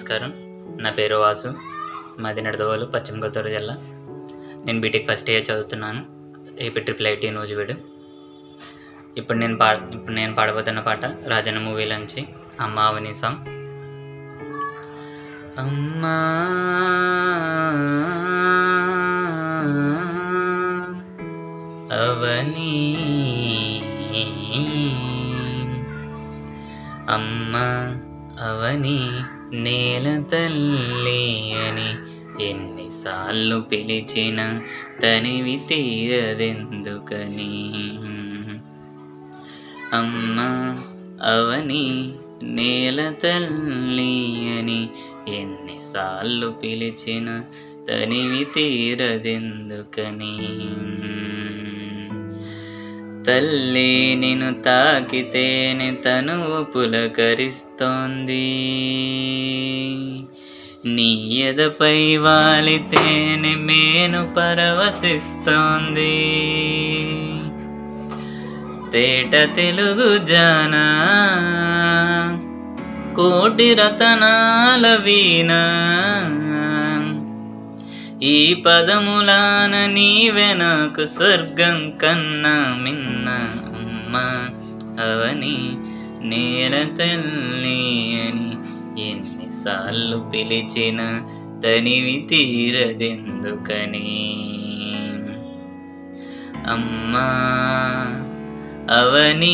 నమస్కారం నా పేరు వాసు మాది నడదవోలు పశ్చిమ గోదావరి జిల్లా నేను బీటెక్ ఫస్ట్ ఇయర్ చదువుతున్నాను ఏపీ ట్రిపుల్ ఐటీ నూజివీడు ఇప్పుడు నేను పా ఇప్పుడు నేను పాడబోతున్న పాట రాజన్న మూవీలోంచి అమ్మ అవని సాంగ్ అమ్మా అవని అమ్మ అవని నేల తల్లి అని ఎన్నిసార్లు పిలిచిన తనివి తీరదెందుకని అమ్మ అవని నేల తల్లి అని ఎన్నిసార్లు పిలిచిన తనివి తీరదెందుకని తల్లి నిన్ను తాకితేనే తనువు పులకరిస్తోంది నీ ఎదపై వాలితేనే మేను పరవశిస్తోంది తేట తెలుగు జానా కోటి రతనాల వీణ ఈ పదములాన నీవే నాకు స్వర్గం కన్నా మిన్న అమ్మ అవని నేల తల్లి అని ఎన్నిసార్లు పిలిచిన తనివి తీరదెందుకని అమ్మా అవని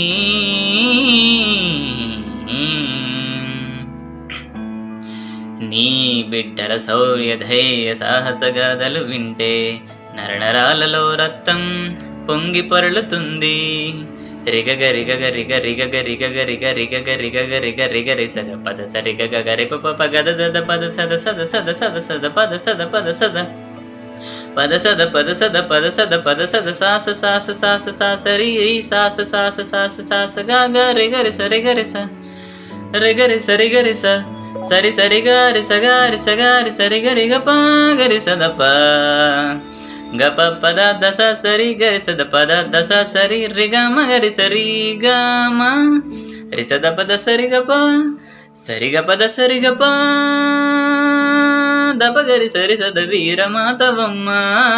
నీ బిడ్డల శౌర్య ధైర్య సాహస గాథలు వింటే నరనరాలలో రక్తం పొంగి పొరలుతుంది రిగగ రిగగ రిగ రిగగ రిగగ రిగ రిగగ రిగగ రిగ రిగ రి సగ పద సరి గగ గరి ప ప గద దద పద సద సద సద సద సద పద సద పద సద పద సద పద సద పద సద పద సద సాస సాస సాస సాస రి రి సాస సాస సాస సాస గా గ రి గ రి స రి గ రి స రి గ రి స రి గ రి స సరి సరి గ రి స గ రి స గ రి స రి గ రి గ ప గ రి స ద ప గ ప పద దస సరి గ రి స ద పద దస సరి రి గ మ గ రి సరి గ మ రి స ద పద సరి గ ప సరి గ పద సరి గ ప ద ప గ రి సరి స ద వీర మాతవమ్మ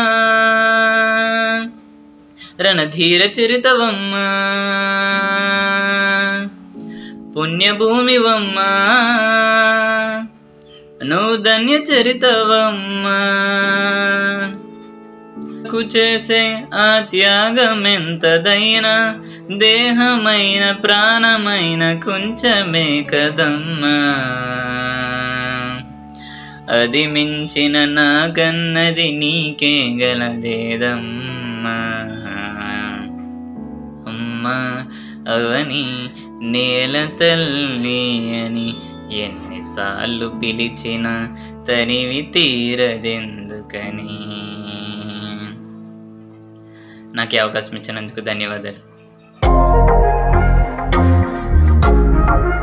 రణధీర చరితవమ్మ పుణ్యభూమివమ్మ నువ్వు ధన్య చరితవమ్మ కు చేసే ఆ త్యాగమెంతదైనా దేహమైన ప్రాణమైన కొంచెమే కదమ్మా అది మించిన నాకన్నది నీకే గలదేదమ్మా అమ్మా అవని నేల తల్లి అని ఎన్నిసార్లు పిలిచిన తనివి తీరదెందుకని నాకు ఈ అవకాశం ఇచ్చినందుకు ధన్యవాదాలు